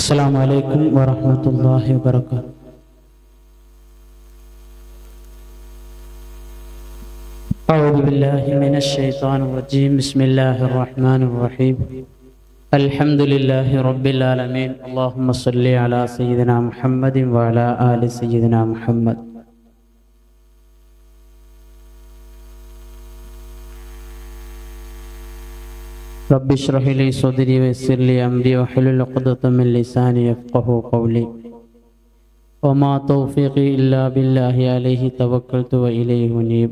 السلام عليكم ورحمة الله وبركاته أعوذ بالله من الشيطان الرجيم بسم الله الرحمن الرحيم الحمد لله رب العالمين اللهم صل على سيدنا محمد وعلى آل سيدنا محمد رب اشرح لي صدري ويسر لي أمري واحلل عقدة من لساني يفقه قولي وما توفيقي إلا بالله عليه توكلت وإليه أنيب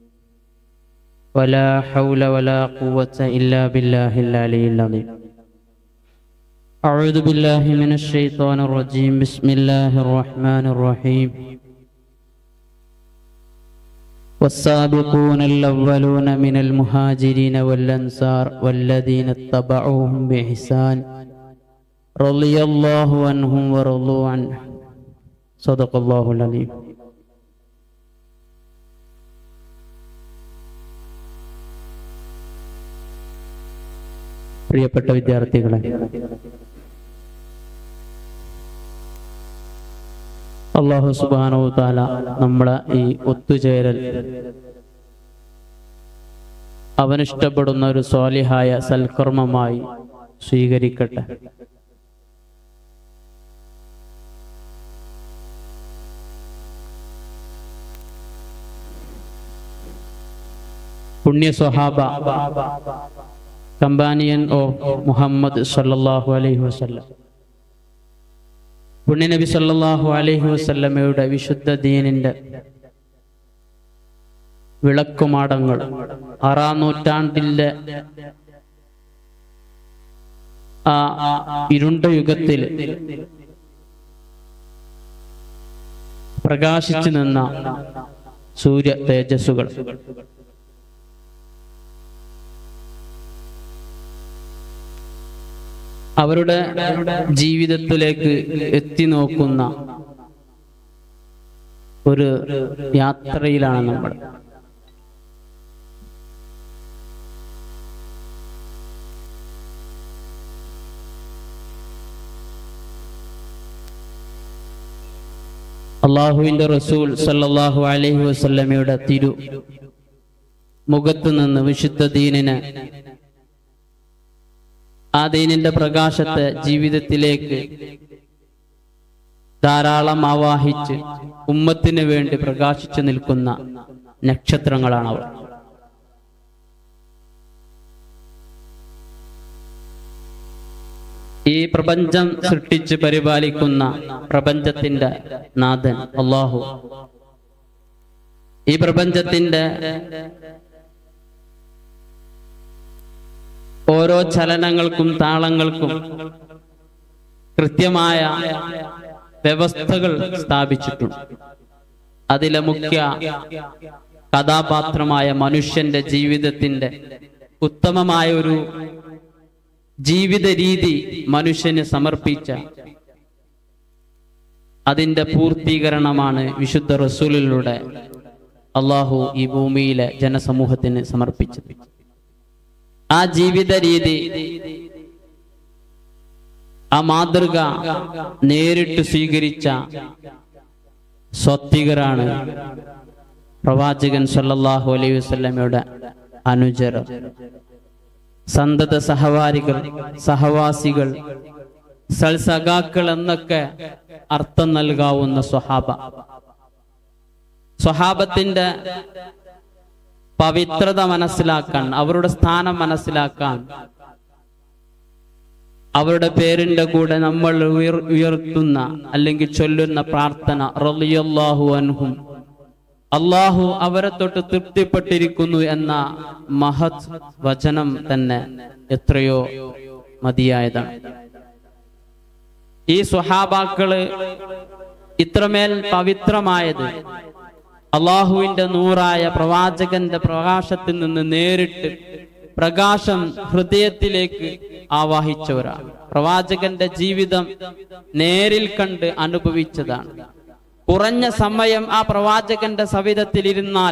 ولا حول ولا قوة إلا بالله العلي العظيم أعوذ بالله من الشيطان الرجيم بسم الله الرحمن الرحيم والسابقون الأولون من المهاجرين والأنصار والذين اتبعوهم بإحسان رضي الله عنهم ورضوا عنه صدق الله العليم പ്രിയപ്പെട്ട വിദ്യാർത്ഥികളെ അള്ളാഹു സുബാനോ താല നമ്മളെ ഈ ഒത്തുചേരൽ അവനിഷ്ടപ്പെടുന്ന ഒരു സ്വാലിഹായ സൽക്കർമ്മമായി സ്വീകരിക്കട്ടെ പുണ്യ സ്വഹാബ കമ്പാനിയൻ ഓഫ് മുഹമ്മദ് സല്ലല്ലാഹു അലൈഹി വസല്ലം പുണ്യനബി സല്ലല്ലാഹു അലൈഹി വസല്ലമയുടെ വിശുദ്ധ ദീനിന്റെ വിളക്കുമാടങ്ങൾ ആറാം നൂറ്റാണ്ടിലെ ആ ഇരുണ്ട യുഗത്തിൽ പ്രകാശിച്ചു നിന്ന സൂര്യ തേജസ്സുകൾ അവരുടെ ജീവിതത്തിലേക്ക് എത്തി നോക്കുന്ന ഒരു യാത്രയിലാണ് നമ്മൾ അള്ളാഹുവിന്റെ റസൂൽ സല്ലല്ലാഹു അലൈഹി വസല്ലമയുടെ തിരു മുഖത്ത് നിന്ന് വിശുദ്ധ ദീനിനെ ആ ദീനിന്റെ പ്രകാശത്തെ ജീവിതത്തിലേക്ക് ധാരാളം ആവാഹിച്ച് ഉമ്മത്തിന് വേണ്ടി പ്രകാശിച്ചു നിൽക്കുന്ന നക്ഷത്രങ്ങളാണ് അവർ ഈ പ്രപഞ്ചം സൃഷ്ടിച്ച് പരിപാലിക്കുന്ന പ്രപഞ്ചത്തിന്റെ നാഥൻ അള്ളാഹു ഈ പ്രപഞ്ചത്തിന്റെ ഓരോ ചലനങ്ങൾക്കും താളങ്ങൾക്കും കൃത്യമായ വ്യവസ്ഥകൾ സ്ഥാപിച്ചിട്ടുണ്ട് അതിലെ മുഖ്യ കഥാപാത്രമായ മനുഷ്യന്റെ ജീവിതത്തിന്റെ ഉത്തമമായ ഒരു ജീവിത രീതി മനുഷ്യന് സമർപ്പിച്ച അതിന്റെ പൂർത്തീകരണമാണ് വിശുദ്ധ റസൂലിലൂടെ അള്ളാഹു ഈ ഭൂമിയിലെ ജനസമൂഹത്തിന് സമർപ്പിച്ചത് ആ ജീവിത രീതി ആ മാതൃക നേരിട്ട് സ്വീകരിച്ച സ്വത്തികരാണ് പ്രവാചകൻ സല്ലല്ലാഹു അലൈഹി വസല്ലമയുടെ അനുചരർ സന്തത സഹവാരികൾ സഹവാസികൾ സൽസഖാക്കൾ എന്നൊക്കെ അർത്ഥം നൽകാവുന്ന സ്വഹാബ സ്വഹാബത്തിന്റെ പവിത്രത മനസ്സിലാക്കാൻ അവരുടെ സ്ഥാനം മനസ്സിലാക്കാൻ അവരുടെ പേരിന്റെ കൂടെ നമ്മൾ ഉയർ ഉയർത്തുന്ന അല്ലെങ്കിൽ ചൊല്ലുന്ന പ്രാർത്ഥന റളിയല്ലാഹു അൻഹും അള്ളാഹു അവരെ തൊട്ട് തൃപ്തിപ്പെട്ടിരിക്കുന്നു എന്ന മഹത് വചനം തന്നെ എത്രയോ മതിയായതാണ് ഈ സ്വഹാബാക്കള് ഇത്രമേൽ പവിത്രമായത് അള്ളാഹുവിന്റെ നൂറായ പ്രവാചകന്റെ പ്രകാശത്തിൽ നിന്ന് നേരിട്ട് പ്രകാശം ഹൃദയത്തിലേക്ക് ആവാഹിച്ചവരാണ് പ്രവാചകന്റെ ജീവിതം നേരിൽ കണ്ട് അനുഭവിച്ചതാണ് കുറഞ്ഞ സമയം ആ പ്രവാചകന്റെ സവിധത്തിൽ ഇരുന്നാൽ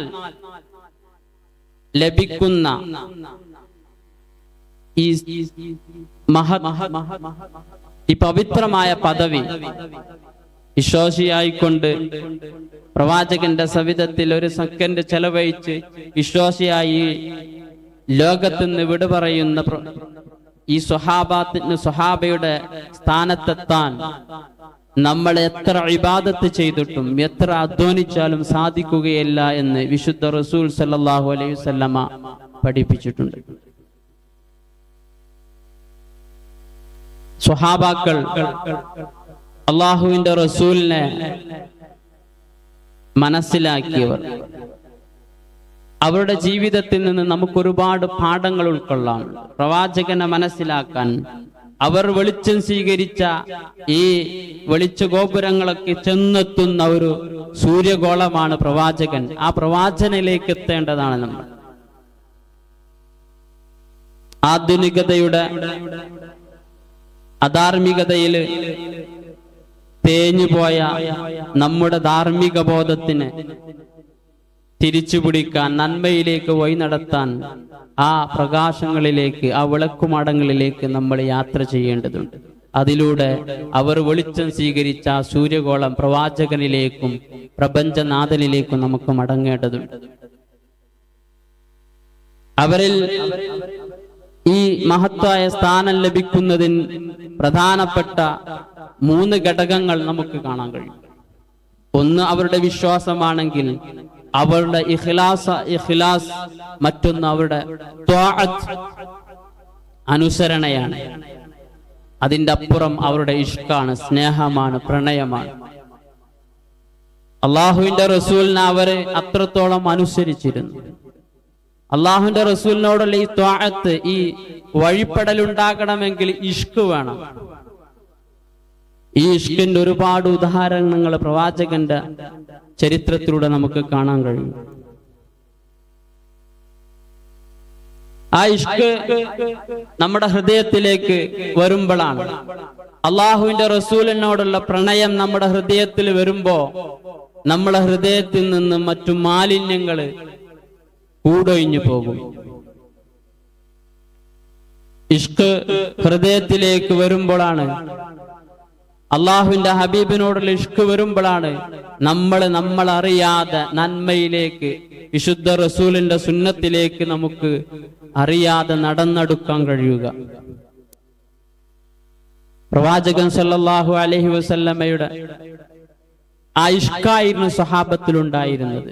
ലഭിക്കുന്ന ഈ മഹ ഈ പവിത്രമായ പദവി വിശ്വാസിയായിക്കൊണ്ട് പ്രവാചകന്റെ സവിധത്തിൽ ഒരു സെക്കൻഡ് ചെലവഴിച്ച് വിശ്വാസിയായി ലോകത്ത് നിന്ന് വിട പറയുന്ന പ്ര- ഈ സ്വഹാബാത്തിന് സ്വഹാബയുടെ സ്ഥാനത്തെത്താൻ നമ്മൾ എത്ര ഇബാദത്ത് ചെയ്തിട്ടും എത്ര അധ്വാനിച്ചാലും സാധിക്കുകയില്ല എന്ന് വിശുദ്ധ റസൂൽ സല്ലല്ലാഹു അലൈഹി വസല്ലമ പഠിപ്പിച്ചിട്ടുണ്ട് സ്വഹാബാക്കൾ അള്ളാഹുവിന്റെ റസൂലിനെ മനസ്സിലാക്കിയവർ അവരുടെ ജീവിതത്തിൽ നിന്ന് നമുക്ക് ഒരുപാട് പാഠങ്ങൾ ഉൾക്കൊള്ളാം പ്രവാചകനെ മനസ്സിലാക്കാൻ അവർ വെളിച്ചം സ്വീകരിച്ച ഈ വെളിച്ച ഗോപുരങ്ങളൊക്കെ ചെന്നെത്തുന്ന ഒരു സൂര്യഗോളമാണ് പ്രവാചകൻ ആ പ്രവാചനയിലേക്ക് എത്തേണ്ടതാണ് നമ്മൾ ആധുനികതയുടെ അധാർമികതയില് തേഞ്ഞുപോയ നമ്മുടെ ധാർമ്മിക ബോധത്തിന് തിരിച്ചുപിടിക്കാൻ നന്മയിലേക്ക് വഴി നടത്താൻ ആ പ്രകാശങ്ങളിലേക്ക് ആ വിളക്കുമാടങ്ങളിലേക്ക് നമ്മൾ യാത്ര ചെയ്യേണ്ടതുണ്ട് അതിലൂടെ അവർ വെളിച്ചം സ്വീകരിച്ച ആ സൂര്യഗോളം പ്രവാചകനിലേക്കും പ്രപഞ്ചനാഥനിലേക്കും നമുക്ക് മടങ്ങേണ്ടതുണ്ട് അവരിൽ ഈ മഹത്തായ സ്ഥാനം ലഭിക്കുന്നതിന് പ്രധാനപ്പെട്ട മൂന്ന് ഘടകങ്ങൾ നമുക്ക് കാണാൻ കഴിയും ഒന്ന് അവരുടെ വിശ്വാസമാണെങ്കിൽ അവരുടെ ഇഖ്ലാസ ഇഖ്ലാസ് മറ്റൊന്ന് അവരുടെ ത്വാഅത്ത് അനുസരണയാണ് അതിന്റെ അപ്പുറം അവരുടെ ഇഷ്കാണ് സ്നേഹമാണ് പ്രണയമാണ് അള്ളാഹുവിന്റെ റസൂലിനെ അവര് അത്രത്തോളം അനുസരിച്ചിരുന്നു അള്ളാഹുവിന്റെ റസൂലിനോടുള്ള ഈ ത്വാഅത്ത് ഈ വഴിപ്പെടൽ ഉണ്ടാകണമെങ്കിൽ ഇഷ്ക് വേണം ഈ ഇഷ്കിന്റെ ഒരുപാട് ഉദാഹരണങ്ങൾ പ്രവാചകന്റെ ചരിത്രത്തിലൂടെ നമുക്ക് കാണാൻ കഴിയും ആ ഇഷ്ക് നമ്മുടെ ഹൃദയത്തിലേക്ക് വരുമ്പോഴാണ് അള്ളാഹുവിന്റെ റസൂലിനോടുള്ള പ്രണയം നമ്മുടെ ഹൃദയത്തിൽ വരുമ്പോ നമ്മളെ ഹൃദയത്തിൽ നിന്ന് മറ്റു മാലിന്യങ്ങള് കൂടൊഴിഞ്ഞു പോകും ഇഷ്ക് ഹൃദയത്തിലേക്ക് വരുമ്പോഴാണ് അള്ളാഹുവിന്റെ ഹബീബിനോടുള്ള ഇഷ്ക് വരുമ്പോഴാണ് നമ്മൾ നമ്മൾ അറിയാതെ നന്മയിലേക്ക് വിശുദ്ധ റസൂലിന്റെ സുന്നത്തിലേക്ക് നമുക്ക് അറിയാതെ നടന്നെടുക്കാൻ കഴിയുക പ്രവാചകൻ സല്ലല്ലാഹു അലൈഹി വസല്ലമയുടെ ആ ഇഷ്കായിരുന്നു സഹാബത്തിലുണ്ടായിരുന്നത്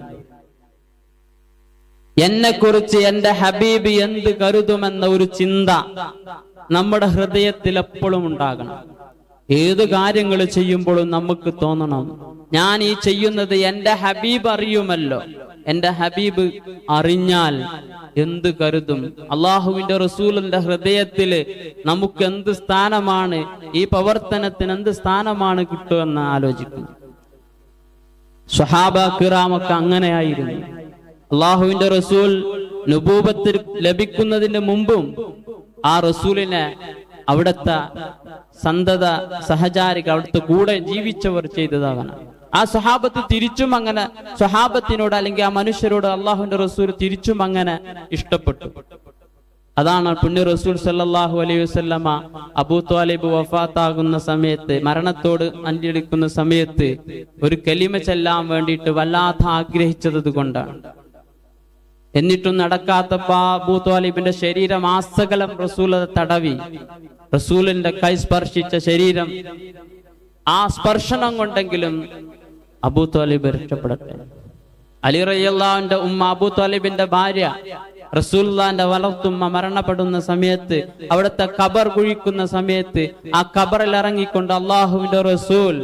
എന്നെ കുറിച്ച് എന്റെ ഹബീബ് എന്ത് കരുതുമെന്ന ഒരു ചിന്ത നമ്മുടെ ഹൃദയത്തിൽ എപ്പോഴും ഉണ്ടാകണം ഏത് കാര്യങ്ങൾ ചെയ്യുമ്പോഴും നമുക്ക് തോന്നണം ഞാൻ ഈ ചെയ്യുന്നത് എന്റെ ഹബീബ് അറിയുമല്ലോ എന്റെ ഹബീബ് അറിഞ്ഞാൽ എന്ത് കരുതും അള്ളാഹുവിന്റെ റസൂലിന്റെ ഹൃദയത്തില് നമുക്ക് എന്ത് സ്ഥാനമാണ് ഈ പ്രവർത്തനത്തിന് എന്ത് സ്ഥാനമാണ് കിട്ടുമെന്ന് ആലോചിക്കുന്നു സ്വഹാബ കിറാമൊക്കെ അങ്ങനെയായിരുന്നു അള്ളാഹുവിന്റെ റസൂൽ നുബൂബത്തിൽ ലഭിക്കുന്നതിന് മുമ്പും ആ റസൂലിനെ അവിടുത്തെ സന്തത സഹചാരികൾ അവിടുത്തെ കൂടെ ജീവിച്ചവർ ചെയ്തതാകണം ആ സ്വഹാബത്ത് തിരിച്ചും അങ്ങനെ സ്വഹാബത്തിനോട് അല്ലെങ്കിൽ ആ മനുഷ്യരോട് അള്ളാഹുവിന്റെ റസൂൽ തിരിച്ചും അങ്ങനെ ഇഷ്ടപ്പെട്ടു അതാണ് പുണ്യ റസൂൽ സല്ലല്ലാഹു അലൈഹി വസല്ലമ അബൂ ത്വാലിബ് വഫാത്താകുന്ന സമയത്ത് മരണത്തോട് അന്ത്യടിക്കുന്ന സമയത്ത് ഒരു കലിമ ചെല്ലാൻ വേണ്ടിയിട്ട് വല്ലാത്ത ആഗ്രഹിച്ചത് കൊണ്ടാണ് എന്നിട്ടും നടക്കാത്തപ്പ അബൂ ത്വാലിബിന്റെ ശരീരം ആസകലം റസൂൽ അത് തടവി റസൂലിന്റെ കൈ സ്പർശിച്ച ശരീരം ആ സ്പർശനം കൊണ്ടെങ്കിലും അബൂ ത്വാലിബ് രക്ഷപ്പെടട്ടെ അലി റയ്യല്ലാവിന്റെ ഉമ്മ അബൂ ത്വാലിബിന്റെ ഭാര്യ റസൂല്ലാന്റെ വളർത്തുമ്മ മരണപ്പെടുന്ന സമയത്ത് അവിടുത്തെ ഖബർ കുഴിക്കുന്ന സമയത്ത് ആ ഖബറിൽ ഇറങ്ങിക്കൊണ്ട് അള്ളാഹുവിന്റെ റസൂൽ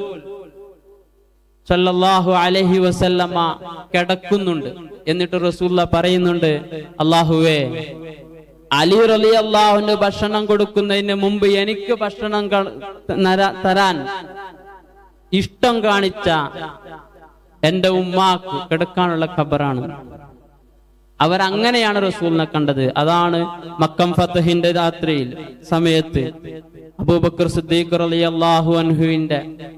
സല്ലല്ലാഹു അലൈഹി വസല്ലമ കിടക്കുന്നുണ്ട് എന്നിട്ട് റസൂല്ല പറയുന്നുണ്ട് അള്ളാഹുവേ അലി റലി അള്ളാഹുവിന്റെ ഭക്ഷണം കൊടുക്കുന്നതിന് മുമ്പ് എനിക്ക് ഭക്ഷണം ക- നര- തരാൻ ഇഷ്ടം കാണിച്ച എന്റെ ഉമ്മാക്ക് കിടക്കാനുള്ള ഖബറാണ് അവരങ്ങനെയാണ് റസൂലിനെ കണ്ടത് അതാണ് മക്കം ഫത്തഹിന്റെ രാത്രിയിൽ സമയത്ത് അബൂബക്കർ സിദ്ദീഖ് റളിയല്ലാഹു അൻഹുവിന്റെ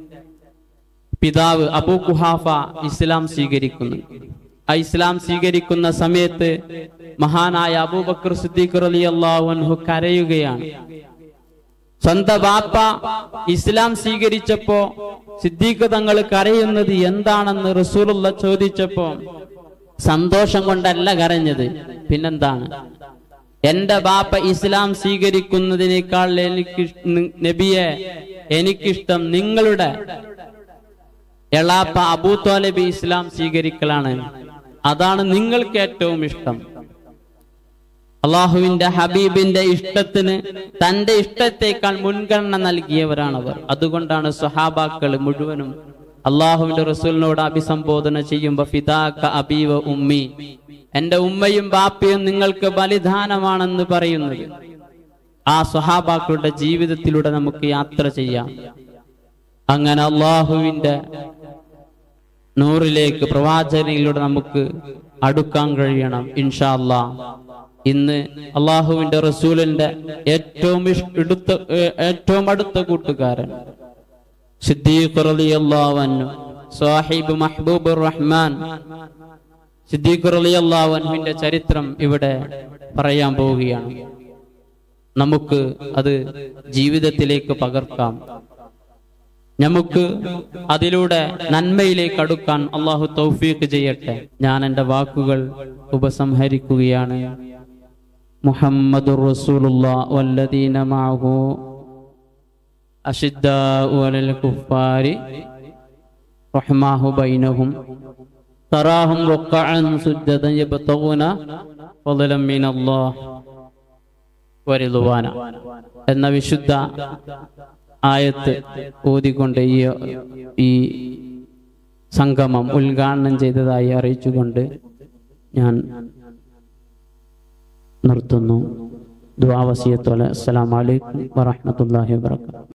പിതാവ് അബൂ കുഹാഫ ഇസ്ലാം സ്വീകരിക്കുന്നു ആ ഇസ്ലാം സ്വീകരിക്കുന്ന സമയത്ത് മഹാനായ അബൂബക്കർ സിദ്ദീഖ് റളിയല്ലാഹു അൻഹു കരയുകയാണ് സ്വന്തം ബാപ്പ ഇസ്ലാം സ്വീകരിച്ചപ്പോ സിദ്ദീഖ് തങ്ങൾ കരയുന്നത് എന്താണെന്ന് റസൂലുള്ള ചോദിച്ചപ്പോ സന്തോഷം കൊണ്ടല്ല കരഞ്ഞത് പിന്നെന്താണ് എന്റെ ബാപ്പ ഇസ്ലാം സ്വീകരിക്കുന്നതിനേക്കാൾ എനിക്ക് നബിയെ എനിക്കിഷ്ടം നിങ്ങളുടെ എളാപ്പ അബൂ തോലബി ഇസ്ലാം സ്വീകരിക്കലാണ് അതാണ് നിങ്ങൾക്ക് ഏറ്റവും ഇഷ്ടം അള്ളാഹുവിന്റെ ഹബീബിന്റെ ഇഷ്ടത്തിന് തന്റെ ഇഷ്ടത്തേക്കാൾ മുൻഗണന നൽകിയവരാണവർ അതുകൊണ്ടാണ് സ്വഹാബാക്കൾ മുഴുവനും അള്ളാഹുവിന്റെ റസൂലിനോട് അഭിസംബോധന ചെയ്യുമ്പോ ഫിദാക്ക അബീവ ഉമ്മി എന്റെ ഉമ്മയും ബാപ്പയും നിങ്ങൾക്ക് ബലിദാനമാണെന്ന് പറയുന്നത് ആ സ്വഹാബാക്കളുടെ ജീവിതത്തിലൂടെ നമുക്ക് യാത്ര ചെയ്യാം അങ്ങനെ അള്ളാഹുവിന്റെ നൂറിലേക്ക് പ്രവാചകനിലൂടെ നമുക്ക് അടുക്കാൻ കഴിയണം ഇൻഷാ അല്ലാ ഇന്ന് അള്ളാഹുവിന്റെ റസൂലിന്റെ ഏറ്റവും ഇഷ്- എടുത്ത ഏ- ഏറ്റവും അടുത്ത കൂട്ടുകാരൻ സിദ്ദീഖ് റളിയല്ലാഹു അൻഹു സാഹിബ് മഹ്ബൂബ് റഹ്മാൻ സിദ്ദീഖ് റളിയല്ലാഹു അൻഹുവിന്റെ ചരിത്രം ഇവിടെ പറയാൻ പോവുകയാണ് നമുക്ക് അത് ജീവിതത്തിലേക്ക് പകർക്കാം നമുക്ക് അതിലൂടെ നന്മയിലേക്ക് അടുക്കാൻ അള്ളാഹു തൗഫീഖ് ചെയ്യട്ടെ ഞാൻ എൻ്റെ വാക്കുകൾ ഉപസംഹരിക്കുകയാണ് മുഹമ്മദ് റസൂലുള്ള വല്ലദീന മാഹു അഷിദ്ദാഉ അലൽ കുഫാരി റഹ്മാഹു ബൈനഹും തറാഹും റുക്കഅൻ സുജ്ജദൻ യബ്തഗൂന ഫളലൻ മിനല്ലാഹ് വരിളുവാന എന്ന വിശുദ്ധ ആയത്ത് ഓതിക്കൊണ്ട് ഈ ഈ സംഗമം ഉദ്ഘാടനം ചെയ്തതായി അറിയിച്ചുകൊണ്ട് ഞാൻ നിർത്തുന്നു ദുആ വസിയത്തോലെ അസ്സലാമു അലൈക്കും വറഹ്മത്തുള്ളാഹി വബറകാതുഹു